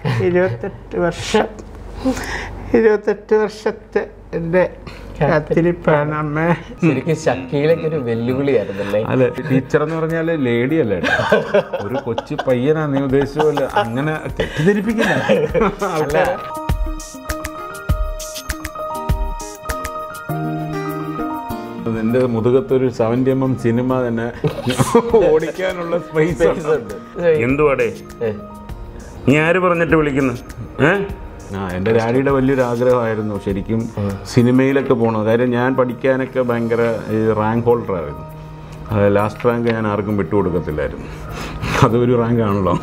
ഇരുപത്തെട്ട് വർഷം ഇരുപത്തെട്ട് വർഷത്തെ എൻ്റെ കാത്തിരിപ്പാണ് അമ്മേ ശരിക്കും ഷക്കീലയ്ക്ക് ഒരു വെല്ലുവിളിയായിരുന്നല്ലേ അല്ല ടീച്ചർ എന്ന് പറഞ്ഞാൽ ലേഡി അല്ലേ ഒരു കൊച്ചു പയ്യനാ നീ ഉദ്ദേശിച്ച പോലെ അങ്ങനെ തെറ്റിദ്ധരിപ്പിക്കില്ല ആൾക്കാരെ. നിന്റെ മുതുകത്തൊരു സെവൻറ്റി എം എം സിനിമ തന്നെ ഓടിക്കാനുള്ള സ്പേസ് ഉണ്ട്. എന്തുവാടേ ഏ, നീ ആര് പറഞ്ഞിട്ട് വിളിക്കുന്നു ഏ ആ എൻ്റെ ഡാഡിയുടെ വലിയൊരു ആഗ്രഹമായിരുന്നു ശരിക്കും സിനിമയിലൊക്കെ പോകണം കാര്യം ഞാൻ പഠിക്കാനൊക്കെ ഭയങ്കര റാങ്ക് ഹോൾഡറായിരുന്നു ലാസ്റ്റ് റാങ്ക് ഞാൻ ആർക്കും വിട്ടുകൊടുക്കത്തില്ലായിരുന്നു അതൊരു റാങ്ക് ആണല്ലോ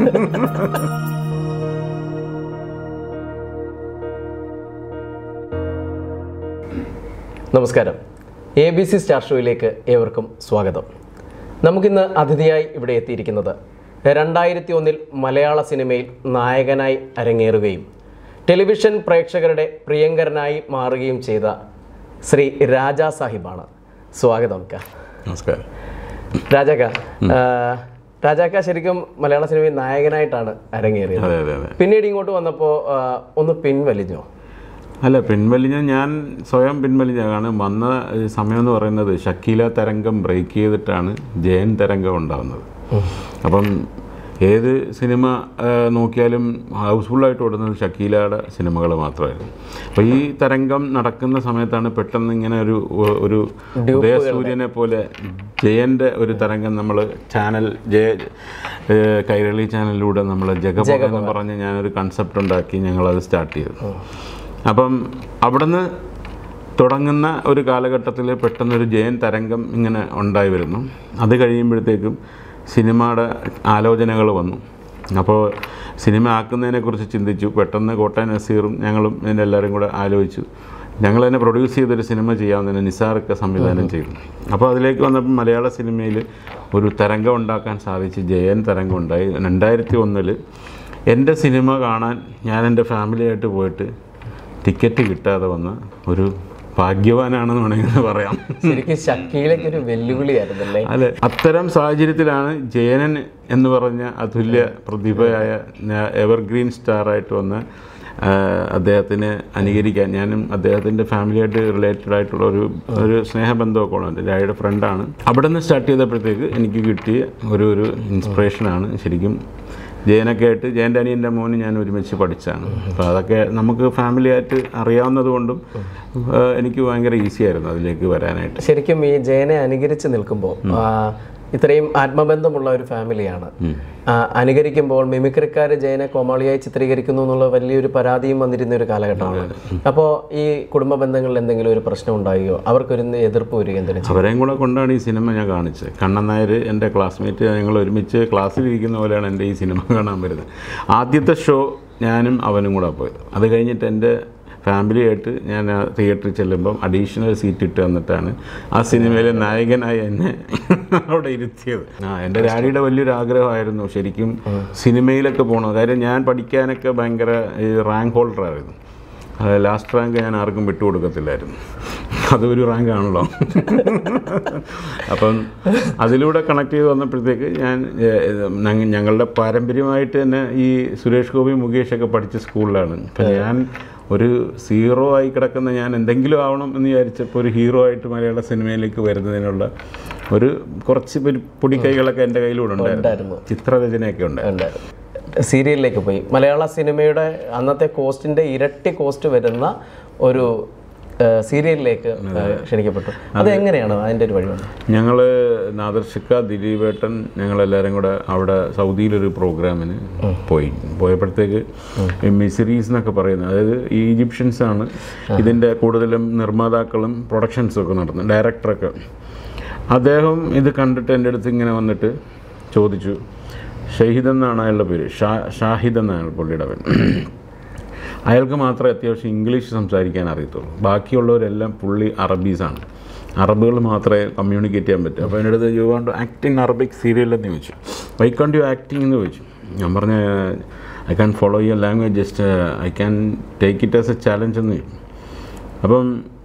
നമസ്കാരം എ ബി സി സ്റ്റാർ ഷോയിലേക്ക് ഏവർക്കും സ്വാഗതം നമുക്കിന്ന് അതിഥിയായി ഇവിടെ എത്തിയിരിക്കുന്നത് രണ്ടായിരത്തി ഒന്നിൽ മലയാള സിനിമയിൽ നായകനായി അരങ്ങേറുകയും ടെലിവിഷൻ പ്രേക്ഷകരുടെ പ്രിയങ്കരനായി മാറുകയും ചെയ്ത ശ്രീ രാജാ സാഹിബാണ് സ്വാഗതം ക നമസ്കാരം രാജാക്ക ആ, രാജാക്ക ശരിക്കും മലയാള സിനിമയിൽ നായകനായിട്ടാണ് അരങ്ങേറിയത് അതെ അതെ അതെ പിന്നീട് ഇങ്ങോട്ട് വന്നപ്പോൾ ഒന്ന് പിൻവലിഞ്ഞോ അല്ല പിൻവലിഞ്ഞ ഞാൻ സ്വയം പിൻവലിഞ്ഞ കാരണം വന്ന ഏഹ്, സമയം എന്ന് പറയുന്നത് ഷക്കീല തരംഗം ബ്രേക്ക് ചെയ്തിട്ടാണ് ജയൻ തരംഗം ഉണ്ടാകുന്നത് അപ്പം ഏത് സിനിമ ഏഹ്, നോക്കിയാലും ഹൗസ്ഫുള്ളായിട്ട് ഓടുന്നത് ഷക്കീലയുടെ സിനിമകൾ മാത്രമായിരുന്നു അപ്പോൾ ഈ തരംഗം നടക്കുന്ന സമയത്താണ് പെട്ടെന്ന് ഇങ്ങനെ ഒരു ഒരു ഉദയസൂര്യനെ പോലെ ജയൻ്റെ ഒരു തരംഗം നമ്മൾ ചാനൽ ജയ ഏഹ്, കൈരളി ചാനലിലൂടെ നമ്മൾ ജഗപഥ എന്ന് പറഞ്ഞ് ഞാനൊരു കൺസെപ്റ്റ് ഉണ്ടാക്കി ഞങ്ങളത് സ്റ്റാർട്ട് ചെയ്തു അപ്പം അവിടുന്ന് തുടങ്ങുന്ന ഒരു കാലഘട്ടത്തിൽ പെട്ടെന്നൊരു ജയൻ തരംഗം ഇങ്ങനെ ഉണ്ടായി വരുന്നു അത് കഴിയുമ്പോഴത്തേക്കും സിനിമയുടെ ആലോചനകൾ വന്നു അപ്പോൾ സിനിമ ആക്കുന്നതിനെക്കുറിച്ച് ചിന്തിച്ചു പെട്ടെന്ന് കോട്ടയം നസീറും ഞങ്ങളും ഇതിൻ്റെ എല്ലാവരും കൂടെ ആലോചിച്ചു ഞങ്ങൾ തന്നെ പ്രൊഡ്യൂസ് ചെയ്തൊരു സിനിമ ചെയ്യാവുന്നതിന് നിസാറൊക്കെ സംവിധാനം ചെയ്തു അപ്പോൾ അതിലേക്ക് വന്നപ്പോൾ മലയാള സിനിമയിൽ ഒരു തരംഗം ഉണ്ടാക്കാൻ സാധിച്ചു ജയൻ തരംഗം ഉണ്ടായി രണ്ടായിരത്തി ഒന്നിൽ എൻ്റെ സിനിമ കാണാൻ ഞാൻ എൻ്റെ ഫാമിലിയായിട്ട് പോയിട്ട് ടിക്കറ്റ് കിട്ടാതെ വന്ന ഒരു ഭാഗ്യവാനാണെന്ന് വേണമെങ്കിൽ പറയാം ശരിക്കും ഷക്കീലയ്ക്ക് ഒരു വെല്ലുവിളിയായിരുന്നല്ലേ അതെ അത്തരം സാഹചര്യത്തിലാണ് ജയനൻ എന്ന് പറഞ്ഞ അതുല്യ പ്രതിഭയായ ന- എവർഗ്രീൻ സ്റ്റാറായിട്ട് വന്ന ആ, അദ്ദേഹത്തിനെ അനുകരിക്കാൻ ഞാനും അദ്ദേഹത്തിൻ്റെ ഫാമിലിയായിട്ട് റിലേറ്റഡ് ആയിട്ടുള്ള ഒരു ഒരു സ്നേഹബന്ധമൊക്കെ ഉള്ളത് രായുടെ ഫ്രണ്ടാണ് അവിടെ നിന്ന് സ്റ്റാർട്ട് ചെയ്തപ്പോഴത്തേക്ക് എനിക്ക് കിട്ടിയ ഒരു ഒരു ഇൻസ്പിറേഷനാണ് ശരിക്കും ജയനൊക്കെ ആയിട്ട് ജയൻ്റെ അനിയൻ്റെ മോന് ഞാൻ ഒരുമിച്ച് പഠിച്ചാണ് അപ്പോൾ അതൊക്കെ നമുക്ക് ഫാമിലിയായിട്ട് അറിയാവുന്നത് കൊണ്ടും ആ, എനിക്ക് ഭയങ്കര ഈസി ആയിരുന്നു അതിലേക്ക് വരാനായിട്ട് ശരിക്കും ഈ ജയനെ അനുകരിച്ച് നിൽക്കുമ്പോൾ ഇത്രയും ആത്മബന്ധമുള്ള ഒരു ഫാമിലിയാണ് ആ, അനുകരിക്കുമ്പോൾ മിമിക്രിക്കാർ ജയനെ കോമാളിയായി ചിത്രീകരിക്കുന്നു എന്നുള്ള വലിയൊരു പരാതിയും വന്നിരുന്ന ഒരു കാലഘട്ടമാണ് അപ്പോൾ ഈ കുടുംബ ബന്ധങ്ങളിൽ എന്തെങ്കിലും ഒരു പ്രശ്നം ഉണ്ടാകുകയോ അവർക്കൊരു എതിർപ്പ് വരികയോ എന്തെങ്കിലും ചെയ്യും അവരെയും കൂടെ കൊണ്ടാണ് ഈ സിനിമ ഞാൻ കാണിച്ചത് കണ്ണൻ നായർ എൻ്റെ ക്ലാസ്മേറ്റ് ഞങ്ങൾ ഒരുമിച്ച് ക്ലാസ്സിൽ ഇരിക്കുന്ന പോലെയാണ് എൻ്റെ ഈ സിനിമ കാണാൻ വരുന്നത് ആദ്യത്തെ ഷോ ഞാനും അവനും കൂടെ പോയത് അത് കഴിഞ്ഞിട്ട് എൻ്റെ ഫാമിലിയായിട്ട് ഞാൻ ആ തിയേറ്ററിൽ ചെല്ലുമ്പം അഡീഷണൽ സീറ്റ് ഇട്ട് തന്നിട്ടാണ് ആ സിനിമയിലെ നായകനായി എന്നെ അവിടെ ഇരുത്തിയത് ആ എൻ്റെ ഡാഡിയുടെ വലിയൊരു ആഗ്രഹമായിരുന്നു ശരിക്കും സിനിമയിലൊക്കെ പോകണം കാര്യം ഞാൻ പഠിക്കാനൊക്കെ ഭയങ്കര റാങ്ക് ഹോൾഡറായിരുന്നു ലാസ്റ്റ് റാങ്ക് ഞാൻ ആർക്കും വിട്ടുകൊടുക്കത്തില്ലായിരുന്നു അതൊരു റാങ്ക് ആണല്ലോ അപ്പം അതിലൂടെ കണക്ട് ചെയ്ത് വന്നപ്പോഴത്തേക്ക് ഞാൻ ഏഹ്, ഇത് ഞങ്ങ- ഞങ്ങളുടെ പാരമ്പര്യമായിട്ട് തന്നെ ഈ സുരേഷ് ഗോപി മുകേഷൊക്കെ പഠിച്ച സ്കൂളിലാണ് അപ്പം ഞാൻ ഒരു സീറോ ആയി കിടക്കുന്ന ഞാൻ എന്തെങ്കിലും ആവണം എന്ന് വിചാരിച്ചപ്പോൾ ഒരു ഹീറോ ആയിട്ട് മലയാള സിനിമയിലേക്ക് വരുന്നതിനുള്ള ഒരു കുറച്ച് പൊടി- പൊടിക്കൈകളൊക്കെ എൻ്റെ കയ്യിലൂടെ ഉണ്ടായിരുന്നു ഉണ്ടായിരുന്നു. ചിത്രരചനയൊക്കെ ഉണ്ടായിരുന്നു ഉണ്ടായിരുന്നു സീരിയലിലേക്ക് പോയി മലയാള സിനിമയുടെ അന്നത്തെ കോസ്റ്റിന്റെ ഇരട്ടി കോസ്റ്റ് വരുന്ന ഒരു ആ, സീരിയലിലേക്ക് ആ, ക്ഷണിക്കപ്പെട്ടു അത് എങ്ങനെയാണ് അതിന്റെ ഒരു വഴി വന്നത് ഞങ്ങൾ നാദർഷിക്ക ദിലീപേട്ടൻ ഞങ്ങളെല്ലാവരും കൂടെ അവിടെ സൗദിയിലൊരു പ്രോഗ്രാമിന് പോയി പോയപ്പോഴത്തേക്ക് ഈ മിസിരീസ് എന്നൊക്കെ പറയുന്നത് അതായത് ഈ ഈജിപ്ഷ്യൻസ് ആണ് ഇതിൻ്റെ കൂടുതലും നിർമ്മാതാക്കളും പ്രൊഡക്ഷൻസും ഒക്കെ നടത്തുന്നത് ഡയറക്ടറൊക്കെ അദ്ദേഹം ഇത് കണ്ടിട്ട് എൻ്റെ അടുത്ത് ഇങ്ങനെ വന്നിട്ട് ചോദിച്ചു ഷഹീദ് എന്നാണ് അയാളുടെ പേര് ഷാ ഷാഹിദ് എന്നാണ് പുള്ളിയുടെ പേര് അയാൾക്ക് മാത്രമേ അത്യാവശ്യം ഇംഗ്ലീഷ് സംസാരിക്കാൻ അറിയത്തുള്ളൂ ബാക്കിയുള്ളവരെല്ലാം പുള്ളി അറബീസാണ് അറബുകൾ മാത്രമേ കമ്മ്യൂണിക്കേറ്റ് ചെയ്യാൻ പറ്റൂ അപ്പോൾ എൻ്റെ അടുത്ത് you want to act in Arabic serial എന്ന് ചോദിച്ചു വൈ കാണ്ട് യു ആക്ടിങ് എന്ന് ചോദിച്ചു ഞാൻ പറഞ്ഞ I can follow your language just I can take it as a challenge എന്ന് ചോദിച്ചു അപ്പം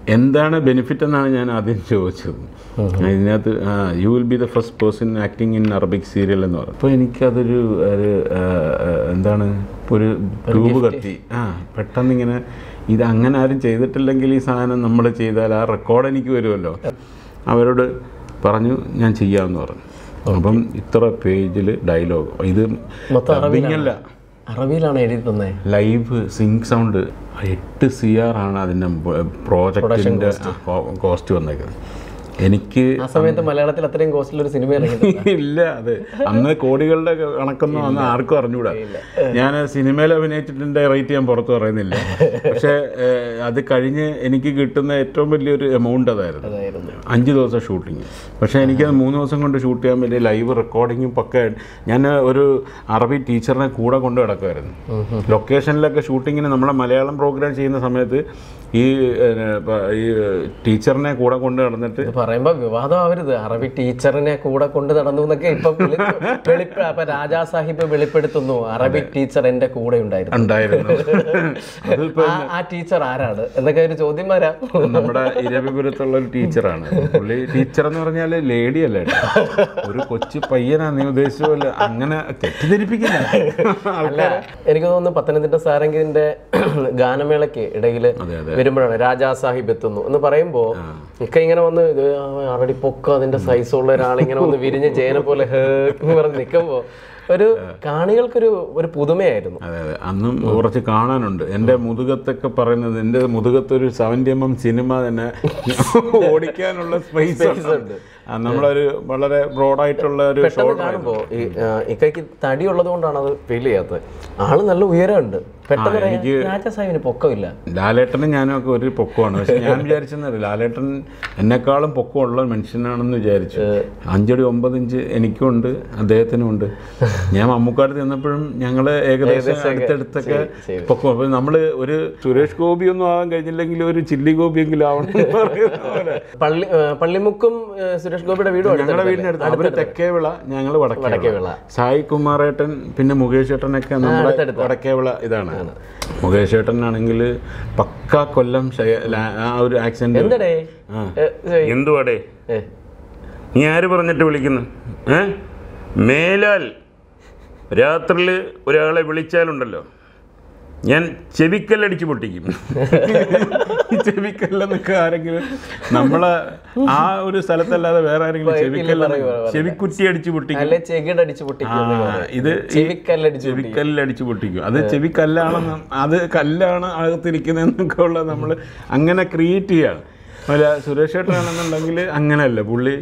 എന്താണ് ബെനിഫിറ്റ് എന്നാണ് ഞാൻ ആദ്യം ചോദിച്ചത് ഇതിനകത്ത് you will be the first person acting in Arabic serial എന്ന് പറഞ്ഞു അപ്പോൾ എനിക്കതൊരു ഒരു ആ, ആ, എന്താണ് ഒരു ട്യൂബ് കത്തി ആ പെട്ടെന്ന് ഇങ്ങനെ ഇത് അങ്ങനെ ആരും ചെയ്തിട്ടില്ലെങ്കിൽ ഈ സാധനം നമ്മൾ ചെയ്താൽ ആ റെക്കോർഡ് എനിക്ക് വരുമല്ലോ അവരോട് പറഞ്ഞു ഞാൻ ചെയ്യാമെന്ന് പറഞ്ഞു അപ്പം ഇത്ര പേജിൽ ഡയലോഗ് ഇത് മൊത്തം dubbing അല്ല അറബിയിലാണ് എഴുതി തന്നെ ലൈവ് സിങ്ക് സൗണ്ട് എട്ട് സി ആർ ആണ് അതിൻ്റെ പ്രോജക്റ്റിൻ്റെ കോസ്റ്റ് വന്നേക്കുന്നത് എനിക്ക് ആ സമയത്ത് മലയാളത്തിൽ അത്രയും കോസ്റ്റിൽ ഒരു സിനിമ ഇറങ്ങിയിട്ടില്ല ഇല്ല അത് അന്ന് കോടികളുടെ കണക്കൊന്നും അന്ന് ആർക്കും അറിഞ്ഞൂടാ ഞാൻ സിനിമയിൽ അഭിനയിച്ചിട്ടുണ്ട് റേറ്റ് ഞാൻ പുറത്ത് പറയുന്നില്ല പക്ഷേ ഏഹ്, അത് കഴിഞ്ഞ് എനിക്ക് കിട്ടുന്ന ഏറ്റവും വലിയൊരു എമൗണ്ട് അതായിരുന്നു അതായിരുന്നു അഞ്ച് ദിവസം ഷൂട്ടിങ് പക്ഷേ എനിക്കത് മൂന്ന് ദിവസം കൊണ്ട് ഷൂട്ട് ചെയ്യാൻ വേണ്ടി ലൈവ് റെക്കോർഡിങ്ങും പക്ക ഞാൻ ഒരു അറബി ടീച്ചറിനെ കൂടെ കൊണ്ട് കിടക്കുമായിരുന്നു ലൊക്കേഷനിലൊക്കെ ഷൂട്ടിങ്ങിന് നമ്മളെ മലയാളം പ്രോഗ്രാം ചെയ്യുന്ന സമയത്ത് ഈ ഏഹ്, പ- ഈ ടീച്ചറിനെ കൂടെ കൊണ്ട് നടന്നിട്ട് ഇത് പറയുമ്പോ വിവാദം ആവരുത് അറബി ടീച്ചറിനെ കൂടെ കൊണ്ട് നടന്നു എന്നൊക്കെ ഇപ്പൊ വെളി- വെളിപ്പ അപ്പൊ രാജാ സാഹിബ് വെളിപ്പെടുത്തുന്നു അറബി ടീച്ചർ എന്റെ കൂടെ ഉണ്ടായിരുന്നു ഉണ്ടായിരുന്നു അതിപ്പോ ആ ആ ടീച്ചർ ആരാണ് എന്നൊക്കെ ഒരു ചോദ്യം വരാം നമ്മുടെ ഇരവിപുരത്തുള്ള ഒരു ടീച്ചറാണ് പുള്ളി ടീച്ചർ എന്ന് പറഞ്ഞാല് ലേഡി അല്ല കേട്ടോ. ഒരു കൊച്ചു പയ്യനാ നീ ഉദ്ദേശിച്ച പോലെ അങ്ങനെ തെറ്റിദ്ധരിപ്പിക്കില്ല അല്ല എനിക്ക് തോന്നുന്നു പത്തനംതിട്ട സാരംഗിന്റെ ഗാനമേളയ്ക്ക് ഇടയിൽ അതെ, അതെ. വരുമ്പോഴാണ് രാജാ സാഹിബ് എത്തുന്നു എന്ന് പറയുമ്പോ ഒക്കെ ഇങ്ങനെ വന്ന് ഇത് ആറടി പൊക്കം അതിന്റെ സൈസുള്ള ഒരാളിങ്ങനെ വന്ന് വിരിഞ്ഞ് ജയനെ പോലെ ഹേ എന്ന് പറഞ്ഞ് നിൽക്കുമ്പോ ഒരു കാണികൾക്കൊരു ഒരു പുതുമയായിരുന്നു അതെ അതെ അന്നും കുറച്ച് കാണാനുണ്ട് എൻ്റെ മുതുകത്തൊക്കെ പറയുന്നത് എൻ്റെ മുതുകത്ത് ഒരു സെവൻറ്റി എം എം സിനിമ തന്നെ ഓടിക്കാനുള്ള സ്പേസ് ഉണ്ട് ആ, നമ്മളൊരു വളരെ ബ്രോഡായിട്ടുള്ള ഒരു പെട്ടെന്ന് ഷോൾഡർ കാണുമ്പോ ഈ ആ, ഇക്കയ്ക്ക് തടി ഉള്ളത് കൊണ്ടാണ് അത് ഫീൽ ചെയ്യാത്തത് ആള് നല്ല ഉയരമുണ്ട് പെട്ടെന്ന് പറയാം, രാജാ സാഹിബിന് പൊക്കമില്ല ലാലേട്ടനും ഞാനും ഒക്കെ ഒരു പൊക്കമാണ് പക്ഷെ ഞാൻ വിചാരിച്ചെന്നറിയ ലാലേട്ടൻ എന്നെക്കാളും പൊക്കമുള്ള മനുഷ്യനാണെന്ന് വിചാരിച്ചു അഞ്ചടി ഒമ്പത് ഇഞ്ച് എനിക്കും ഉണ്ട് അദ്ദേഹത്തിനും ഉണ്ട് ഞാൻ മമ്മൂക്കാട് ചെന്നപ്പോഴും ഞങ്ങൾ ഏകദേശം അടുത്തടുത്തൊക്കെ പൊക്കം അപ്പൊ നമ്മള് ഒരു സുരേഷ് ഗോപി ഒന്നും ആകാൻ കഴിഞ്ഞില്ലെങ്കിൽ ഒരു ചില്ലി ഗോപിയെങ്കിലും ആവണം എന്ന് പറയുന്ന പോലെ പള്ളി ആ, പള്ളിമുക്കും ആ, സുരേഷ് ഗോപിയുടെ വീടും ഞങ്ങളുടെ അടുത്തടുത്തല്ലേ? വീടിനടുത്ത് അവര് തെക്കേവിള ഞങ്ങൾ വടക്കേവിള വടക്കേവിള. സായി കുമാറേട്ടൻ പിന്നെ മുകേഷ് ഏട്ടനൊക്കെ നമ്മുടെ അടുത്തടുത്താ. വടക്കേവിള ഇതാണ് മുകേഷ് ഏട്ടനാണെങ്കിൽ പക്ക കൊല്ലം ശയ- ലാ- ആ ഒരു ആക്സിഡന്റ് എന്തടേ ആ. ഏ, ഏ, എന്തുവാടേ ഏ, നീ ആര് പറഞ്ഞിട്ട് വിളിക്കുന്നു ഏ മേലാൽ രാത്രിയിൽ ഒരാളെ വിളിച്ചാലുണ്ടല്ലോ ഞാൻ ചെവിക്കല്ലടിച്ച് പൊട്ടിക്കും ചെവിക്കല്ലെന്നൊക്കെ ആരെങ്കിലും നമ്മളെ ആ ഒരു സ്ഥലത്തല്ലാതെ വേറെ ആരെങ്കിലും ചെവിക്കല്ല പറയൂ, പറയൂ. ചെവിക്കുറ്റി അടിച്ച് പൊട്ടിക്കും അല്ലെ ചെകിടടിച്ച് ആ, പൊട്ടിക്കും ഇത് ഈ ചെവിക്കല്ലടിച്ച് പൊട്ടിക്കും ചെവിക്കല്ലടിച്ച് പൊട്ടിക്കും അത് ചെവിക്കല്ലാണെന്ന് അത് കല്ലാണ് അകത്തിരിക്കുന്നതെന്നൊക്കെ ഉള്ള നമ്മൾ അങ്ങനെ ക്രിയേറ്റ് ചെയ്യാണ് അല്ല സുരേഷ് ഏട്ടനാണെന്നുണ്ടെങ്കിൽ അങ്ങനെയല്ല പുള്ളി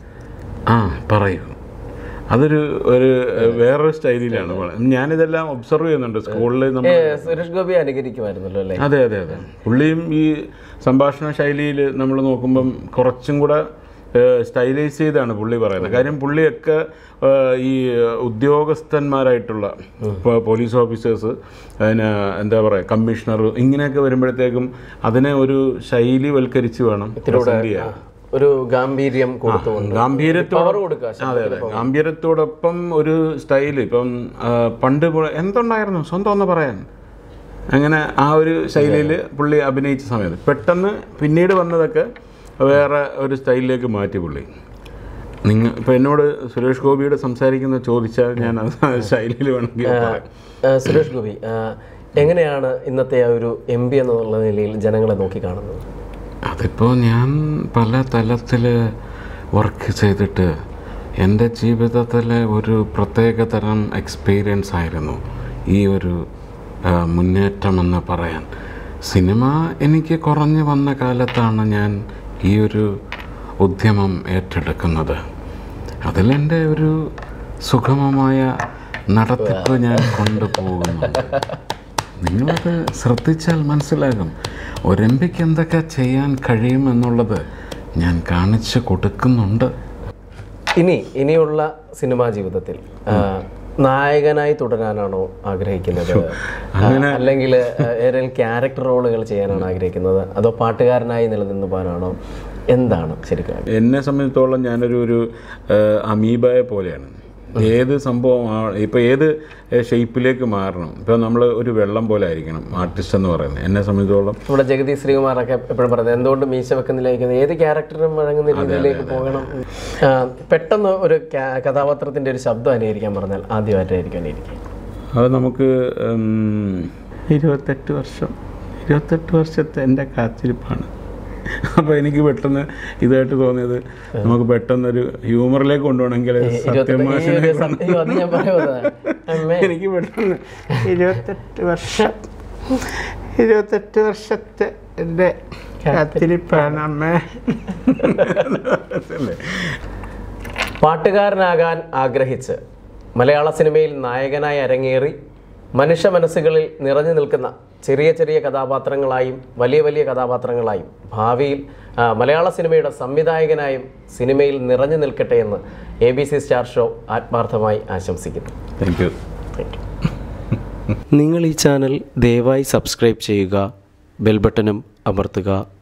ആ പറയൂ അതൊരു ഒരു വേറൊരു സ്റ്റൈലിലാണ് പോണെ. ഞാനിതെല്ലാം ഒബ്സർവ് ചെയ്യുന്നുണ്ട് സ്കൂളിൽ നമ്മൾ ഏ, സുരേഷ് ഗോപി അനുകരിക്കുമായിരുന്നല്ലോ അല്ലേ അതെ അതെ അതെ പുള്ളിയും ഈ സംഭാഷണ ശൈലിയിൽ നമ്മൾ നോക്കുമ്പം കുറച്ചും കൂടെ സ്റ്റൈലൈസ് ചെയ്താണ് പുള്ളി പറയുന്നത് കാര്യം പുള്ളിയൊക്കെ ഏഹ്, ഈ ഉദ്യോഗസ്ഥന്മാരായിട്ടുള്ള ഇപ്പോൾ പോലീസ് ഓഫീസേഴ്സ് അതിന് എന്താ പറയുക കമ്മീഷണർ ഇങ്ങനെയൊക്കെ വരുമ്പോഴത്തേക്കും അതിനെ ഒരു ശൈലിവൽക്കരിച്ച് വേണം present ചെയ്യാൻ ഒരു ഗാംഭീര്യം കൊടുത്തുകൊണ്ട് ഗാംഭീര്യത്തോട് പവർ കൊടുക്കുക അതെ അതെ ഗാംഭീര്യത്തോടൊപ്പം ഒരു സ്റ്റൈല് ഇപ്പം ആ, പണ്ട് പോ- എന്തുണ്ടായിരുന്നു സ്വന്തം ഒന്ന് പറയാൻ അങ്ങനെ ആ ഒരു ശൈലിയിൽ പുള്ളി അഭിനയിച്ച സമയത്ത് പെട്ടെന്ന് പിന്നീട് വന്നതൊക്കെ വേറെ ഒരു സ്റ്റൈലിലേക്ക് മാറ്റി പുള്ളി നിങ്ങൾ ഇപ്പം എന്നോട് സുരേഷ് ഗോപിയോട് സംസാരിക്കുന്ന ചോദിച്ചാൽ ഞാൻ അത് ശൈലിയിൽ വേണമെങ്കിൽ പറയാം ആ, സുരേഷ് ഗോപി ആ, എങ്ങനെയാണ് ഇന്നത്തെ ആ ഒരു എം പി എന്നുള്ള നിലയിൽ ജനങ്ങളെ നോക്കി കാണുന്നത് അതിപ്പോൾ ഞാൻ പല തലത്തിൽ വർക്ക് ചെയ്തിട്ട് എൻ്റെ ജീവിതത്തിലെ ഒരു പ്രത്യേക തരം എക്സ്പീരിയൻസ് ആയിരുന്നു ഈ ഒരു ആ, മുന്നേറ്റമെന്ന് പറയാൻ സിനിമ എനിക്ക് കുറഞ്ഞു വന്ന കാലത്താണ് ഞാൻ ഈ ഒരു ഉദ്യമം ഏറ്റെടുക്കുന്നത് അതിലെൻ്റെ ഒരു സുഗമമായ നടത്തിപ്പ് ഞാൻ കൊണ്ടുപോകുന്നുണ്ട് നിങ്ങളത് ശ്രദ്ധിച്ചാൽ മനസ്സിലാകും ഒരു എം പിക്ക് എന്തൊക്കെ ചെയ്യാൻ കഴിയുമെന്നുള്ളത് ഞാൻ കാണിച്ചു കൊടുക്കുന്നുണ്ട് ഇനി ഇനിയുള്ള സിനിമാ ജീവിതത്തിൽ ആ, നായകനായി തുടരാനാണോ ആഗ്രഹിക്കുന്നത് അങ്ങനെ- അല്ലെങ്കിൽ ഏതെങ്കിലും ക്യാരക്ടർ റോളുകൾ ചെയ്യാനാണ് ആഗ്രഹിക്കുന്നത് അതോ പാട്ടുകാരനായി നിലനിന്ന് പോകാനാണോ എന്താണ് ശരിക്കും എന്നെ സംബന്ധിച്ചോളം ഞാനൊരു ഒരു ആ, അമീബയെ പോലെയാണ് ഏത് സംഭവം ഇപ്പോൾ ഏത് ഷേപ്പിലേക്ക് മാറണം ഇപ്പോൾ നമ്മൾ ഒരു വെള്ളം പോലെ ആയിരിക്കണം ആർട്ടിസ്റ്റ് എന്ന് പറയുന്നത് എന്നെ സംബന്ധിച്ചോളം നമ്മുടെ ജഗതി ശ്രീകുമാറൊക്കെ എപ്പോഴും പറയുന്നത് എന്തുകൊണ്ട് മീശ വെക്കുന്നില്ല ഏത് ക്യാരക്ടറിനും വഴങ്ങുന്ന രീതിയിലേക്ക് പോകണം ആ, പെട്ടെന്ന് ഒരു ക്യാ- കഥാപാത്രത്തിന്റെ ഒരു ശബ്ദം അനുകരിക്കാൻ പറഞ്ഞാൽ ആദ്യമായിട്ടായിരിക്കും അനുകരിക്കുക അത് നമുക്ക് ഉം, ഇരുപത്തെട്ട് വർഷം ഇരുപത്തെട്ട് വർഷത്തെ എൻ്റെ കാത്തിരിപ്പാണ് അപ്പോൾ എനിക്ക് പെട്ടെന്ന് ഇതായിട്ട് തോന്നിയത് നമുക്ക് പെട്ടെന്നൊരു ഹ്യൂമറിലേക്ക് കൊണ്ടുപോകണമെങ്കിൽ ഇരുപത്തെട്ട് ഈ സത്യമാഷിനെ ഒരു സം- അയ്യോ, അത് ഞാൻ പറയുന്നത് അമ്മേ എനിക്ക് പെട്ടെന്ന് ഇരുപത്തെട്ട് വർഷം ഇരുപത്തെട്ട് വർഷത്തെ എൻ്റെ കാത്തിരിപ്പാണ് അമ്മേ അല്ലേ? പാട്ടുകാരനാകാൻ ആഗ്രഹിച്ച് മലയാള സിനിമയിൽ നായകനായി അരങ്ങേറി മനുഷ്യ മനസ്സുകളിൽ നിറഞ്ഞു നിൽക്കുന്ന ചെറിയ ചെറിയ കഥാപാത്രങ്ങളായും വലിയ വലിയ കഥാപാത്രങ്ങളായും ഭാവിയിൽ ആ, മലയാള സിനിമയുടെ സംവിധായകനായും സിനിമയിൽ നിറഞ്ഞു നിൽക്കട്ടെ എന്ന് A B C star show ആത്മാർത്ഥമായി ആശംസിക്കുന്നു താങ്ക് യു നിങ്ങൾ ഈ ചാനൽ ദയവായി സബ്സ്ക്രൈബ് ചെയ്യുക ബെൽ ബട്ടണും അമർത്തുക